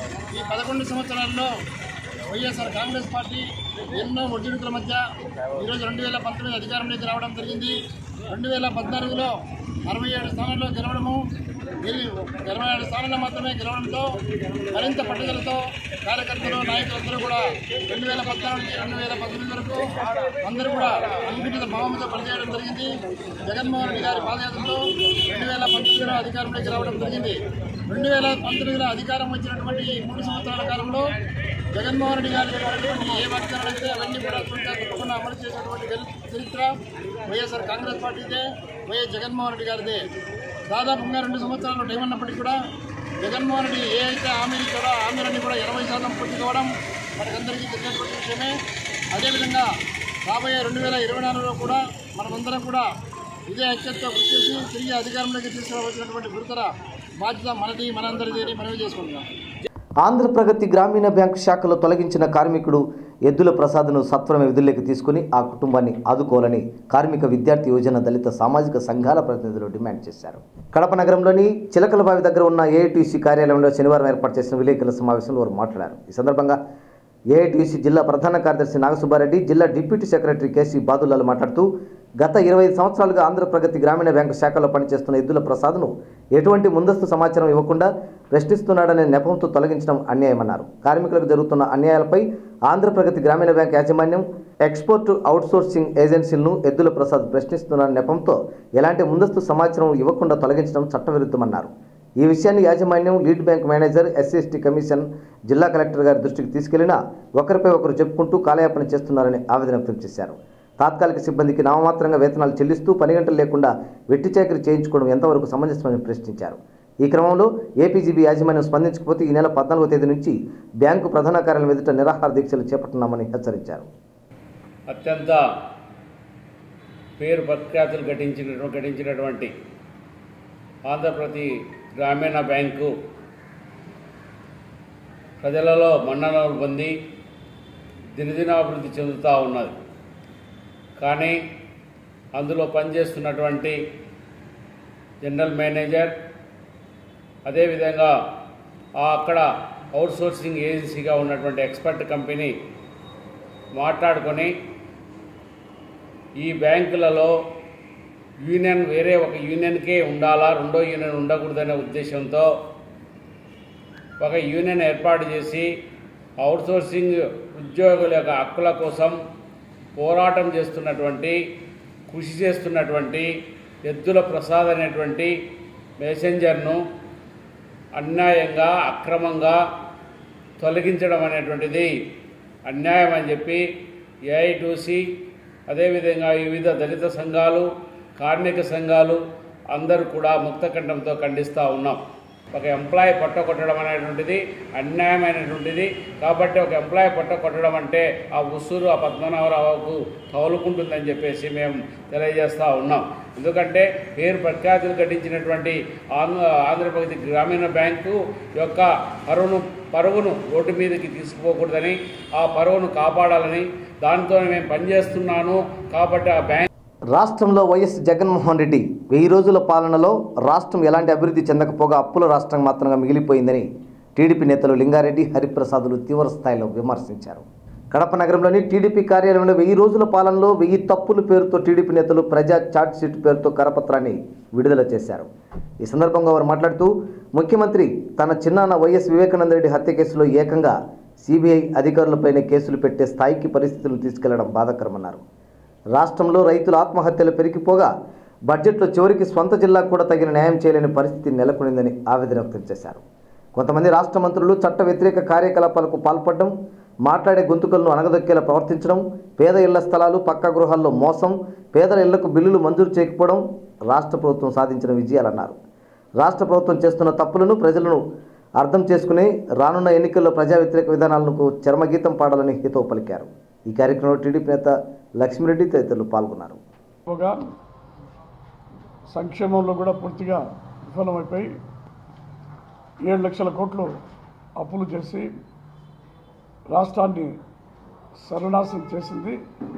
ఈ పదకొండు సంవత్సరాల్లో వైఎస్ఆర్ కాంగ్రెస్ పార్టీ ఎన్నో ఒడిదుడుకుల మధ్య ఈరోజు రెండు వేల పంతొమ్మిది అధికారంలోకి రావడం జరిగింది రెండు వేల పద్నాలుగులో అరవై ఏడు స్థానాల్లో గెలవడము గెలి ఇరవై ఏడు స్థానాల్లో మాత్రమే గెలవడంతో మరింత పట్టుదలతో కార్యకర్తలు నాయకులందరూ కూడా రెండు వేల పద్నాలుగు నుంచి రెండు వేల పంతొమ్మిది వరకు అందరూ కూడా అంకిత భావంతో పనిచేయడం జరిగింది జగన్మోహన్ రెడ్డి గారి పాదయాత్రతో రెండు వేల పంతొమ్మిదిలో అధికారంలోకి రావడం జరిగింది రెండు వేల పంతొమ్మిదిలో అధికారం వచ్చినటువంటి ఈ మూడు సంవత్సరాల కాలంలో జగన్మోహన్ రెడ్డి గారు చెప్పినటువంటి ఏ వాగ్దానాలు అయితే అవన్నీ కూడా త్వరగా తప్పకుండా అమలు చేసినటువంటి చరి- చరిత్ర వైఎస్ఆర్ కాంగ్రెస్ పార్టీదే వైఎస్ జగన్మోహన్ రెడ్డి గారిదే దాదాపుగా రెండు సంవత్సరాలు టైం ఉన్నప్పటికీ కూడా జగన్మోహన్ రెడ్డి ఏ అయితే హామీలు ఇచ్చాడో ఆ హామీలన్నీ కూడా ఇరవై శాతం పూర్తి కావడం మనకందరికీ తెలిసినటువంటి విషయమే అదేవిధంగా రాబోయే రెండు వేల ఇరవై నాలుగులో కూడా మనమందరం కూడా ఇదే ఐక్యతతో కృషి చేసి తిరిగి అధికారంలోకి తీసుకురావాల్సినటువంటి గురుతర బాధ్యత మనది మనందరిది అని మనవి చేసుకుంటున్నాం ఆంధ్రప్రగతి గ్రామీణ బ్యాంకు శాఖలో తొలగించిన కార్మికుడు ఎద్దుల ప్రసాద్ను సత్వరమే విధుల్లోకి తీసుకుని ఆ కుటుంబాన్ని ఆదుకోవాలని కార్మిక విద్యార్థి యువజన దళిత సామాజిక సంఘాల ప్రతినిధులు డిమాండ్ చేశారు కడప నగరంలోని చిలకలబావి దగ్గర ఉన్న ఏఐటీసీ కార్యాలయంలో శనివారం ఏర్పాటు చేసిన విలేకరుల సమావేశంలో వారు మాట్లాడారు ఈ సందర్భంగా ఏఐటీసీ జిల్లా ప్రధాన కార్యదర్శి నాగసుబ్బారెడ్డి జిల్లా డిప్యూటీ సెక్రటరీ కేసీ బాదులాలు మాట్లాడుతూ గత ఇరవై ఐదు సంవత్సరాలుగా ఆంధ్రప్రగతి గ్రామీణ బ్యాంకు శాఖలో పనిచేస్తున్న ఎద్దుల ప్రసాద్ను ఎటువంటి ముందస్తు సమాచారం ఇవ్వకుండా ప్రశ్నిస్తున్నాడనే నెపంతో తొలగించడం అన్యాయమన్నారు కార్మికులకు జరుగుతున్న అన్యాయాలపై ఆంధ్రప్రగతి గ్రామీణ బ్యాంక్ యాజమాన్యం ఎక్స్పోర్ట్ అవుట్సోర్సింగ్ ఏజెన్సీలను ఎద్దుల ప్రసాద్ ప్రశ్నిస్తున్న నెపంతో ఎలాంటి ముందస్తు సమాచారం ఇవ్వకుండా తొలగించడం చట్టవిరుద్ధమన్నారు ఈ విషయాన్ని యాజమాన్యం lead bank manager SC ST commission జిల్లా కలెక్టర్ గారి దృష్టికి తీసుకెళ్లినా ఒకరిపై ఒకరు చెప్పుకుంటూ కాలయాపన చేస్తున్నారని ఆవేదన వ్యక్తం చేశారు తాత్కాలిక సిబ్బందికి నామమాత్రంగా వేతనాలు చెల్లిస్తూ పని గంటలు లేకుండా వెట్టి చాకరీ చేయించుకోవడం ఎంతవరకు సమంజసమని ప్రశ్నించారు ఈ క్రమంలో ఏపీజీబీ యాజమాన్యం స్పందించకపోతే ఈ నెల పద్నాలుగో తేదీ నుంచి బ్యాంకు ప్రధాన కార్యాలయం ఎదుట నిరాహార దీక్షలు చేపట్టనున్నామని హెచ్చరించారు అత్యంత పేరు ప్రఖ్యాతులు ఘటించిన ఘటించినటువంటి ఆంధ్రప్రదేశ్ గ్రామీణ బ్యాంకు ప్రజలలో మన్ననలు పొంది దినదినాభివృద్ధి చెందుతూ ఉన్నది కానీ అందులో పనిచేస్తున్నటువంటి జనరల్ మేనేజర్ అదేవిధంగా ఆ అక్కడ అవుట్సోర్సింగ్ ఏజెన్సీగా ఉన్నటువంటి ఎక్స్పర్ట్ కంపెనీ మాట్లాడుకొని ఈ బ్యాంకులలో యూనియన్ వేరే ఒక యూనియన్కే ఉండాలా రెండో యూనియన్ ఉండకూడదనే ఉద్దేశంతో ఒక యూనియన్ ఏర్పాటు చేసి అవుట్సోర్సింగ్ ఉద్యోగుల యొక్క హక్కుల కోసం పోరాటం చేస్తున్నటువంటి కృషి చేస్తున్నటువంటి ఎద్దుల ప్రసాద్ అనేటువంటి మెసెంజర్ను అన్యాయంగా అక్రమంగా తొలగించడం అనేటువంటిది అన్యాయం అని చెప్పి ఏఐటూసి అదేవిధంగా వివిధ దళిత సంఘాలు కార్మిక సంఘాలు అందరూ కూడా ముక్తకంఠంతో ఖండిస్తూ ఉన్నాం ఒక ఎంప్లాయీ పట్ట కొట్టడం అనేటువంటిది అన్యాయమైనటువంటిది కాబట్టి ఒక ఎంప్లాయీ పట్ట కొట్టడం అంటే ఆ ఉసూరు ఆ పద్మనాభరావుకు తగులుకుంటుందని చెప్పేసి మేము తెలియజేస్తూ ఉన్నాం ఎందుకంటే పేరు ప్రఖ్యాతులు ఘటించినటువంటి ఆంధ్ర ఆంధ్రప్రదేశ్ గ్రామీణ బ్యాంకు యొక్క పరువును పరువును రోడ్డు మీదకి తీసుకుపోకూడదని ఆ పరువును కాపాడాలని దానితో మేము పనిచేస్తున్నాను కాబట్టి ఆ బ్యాంక్ రాష్ట్రంలో వైఎస్ జగన్మోహన్ రెడ్డి వెయ్యి రోజుల పాలనలో రాష్ట్రం ఎలాంటి అభివృద్ధి చెందకపోగా అప్పుల రాష్ట్రం మాత్రంగా మిగిలిపోయిందని టీడీపీ నేతలు లింగారెడ్డి హరిప్రసాదులు తీవ్ర స్థాయిలో విమర్శించారు కడప నగరంలోని టీడీపీ కార్యాలయంలో వెయ్యి రోజుల పాలనలో వెయ్యి తప్పుల పేరుతో టీడీపీ నేతలు ప్రజా చార్జ్ షీట్ పేరుతో కరపత్రాన్ని విడుదల చేశారు ఈ సందర్భంగా వారు మాట్లాడుతూ ముఖ్యమంత్రి తన చిన్నాన్న వైఎస్ వివేకానంద రెడ్డి హత్య కేసులో ఏకంగా సిబిఐ అధికారులపైనే కేసులు పెట్టే స్థాయికి పరిస్థితులను తీసుకెళ్లడం బాధాకరమన్నారు రాష్ట్రంలో రైతుల ఆత్మహత్యలు పెరిగిపోగా బడ్జెట్లో చివరికి స్వంత జిల్లాకు కూడా తగిన న్యాయం చేయలేని పరిస్థితి నెలకొనిందని ఆవేదన వ్యక్తం చేశారు కొంతమంది రాష్ట్ర మంత్రులు చట్ట వ్యతిరేక కార్యకలాపాలకు పాల్పడడం మాట్లాడే గొంతుకలను అణగదొక్కేలా ప్రవర్తించడం పేద ఇళ్ల స్థలాలు పక్కా గృహాల్లో మోసం పేదల ఇళ్లకు బిల్లులు మంజూరు చేయకపోవడం రాష్ట్ర ప్రభుత్వం సాధించిన విజయాలన్నారు రాష్ట్ర ప్రభుత్వం చేస్తున్న తప్పులను ప్రజలను అర్థం చేసుకుని రానున్న ఎన్నికల్లో ప్రజా వ్యతిరేక విధానాలకు చర్మగీతం పాడాలని హితవు పలికారు ఈ కార్యక్రమంలో టీడీపీ నేత లక్ష్మిరెడ్డి తదితరులు పాల్గొన్నారు ఎక్కువగా సంక్షేమంలో కూడా పూర్తిగా విఫలమైపోయి ఏడు లక్షల కోట్లు అప్పులు చేసి రాష్ట్రాన్ని సర్వనాశనం చేసింది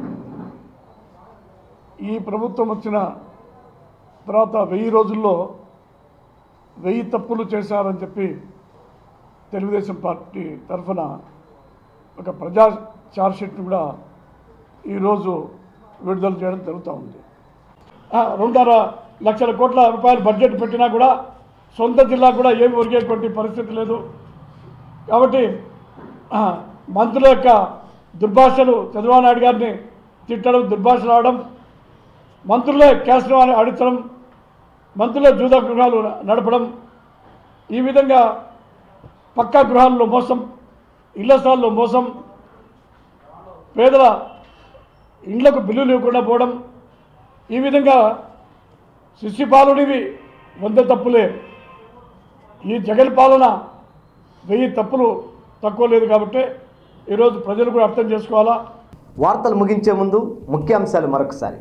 ఈ ప్రభుత్వం వచ్చిన తర్వాత వెయ్యి రోజుల్లో వెయ్యి తప్పులు చేశారని చెప్పి తెలుగుదేశం పార్టీ తరఫున ఒక ప్రజా ఛార్జ్షీట్ను కూడా ఈరోజు విడుదల చేయడం జరుగుతూ ఉంది ఆ, రెండున్నర లక్షల కోట్ల రూపాయలు బడ్జెట్ పెట్టినా కూడా సొంత జిల్లా కూడా ఏమి ఒరిగేటువంటి పరిస్థితి లేదు కాబట్టి ఆ, మంత్రుల యొక్క దుర్భాషలు చంద్రబాబు నాయుడు గారిని తిట్టడం దుర్భాషలు ఆడడం మంత్రులే క్యాస్ట్రో అని అడించడం మంత్రులే జూదా గృహాలు నడపడం ఈ విధంగా పక్కా గృహాల్లో మోసం ఇళ్ల స్థలాల్లో మోసం పేదల ఇండ్లకు బిల్లులు ఇవ్వకుండా పోవడం ఈ విధంగా శిశుపాలుడివి వంద తప్పులే ఈ జగన్ పాలన వెయ్యి తప్పులు తక్కువ లేదు కాబట్టి ఈరోజు ప్రజలు కూడా అర్థం చేసుకోవాలా వార్తలు ముగించే ముందు ముఖ్యాంశాలు మరొకసారి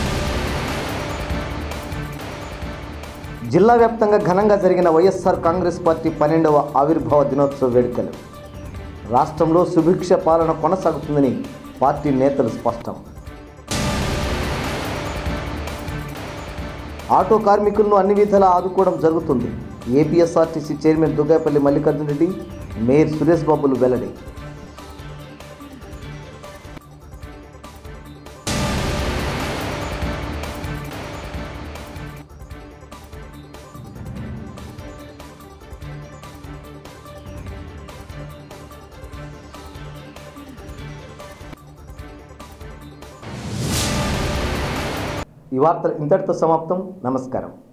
జిల్లా వ్యాప్తంగా ఘనంగా జరిగిన వైఎస్ఆర్ కాంగ్రెస్ పార్టీ పన్నెండవ ఆవిర్భావ దినోత్సవ వేడుకలు రాష్ట్రంలో సుభిక్ష పాలన కొనసాగుతుందని పార్టీ నేతలు స్పష్టం ఆటో కార్మికులను అన్ని విధాలా ఆదుకోవడం జరుగుతుంది APSRTC chairman Duggapalli Mallikarjuna Reddy mayor Suresh బాబులు వెల్లడి ఈ వార్తలు ఇంతటితో సమాప్తం నమస్కారం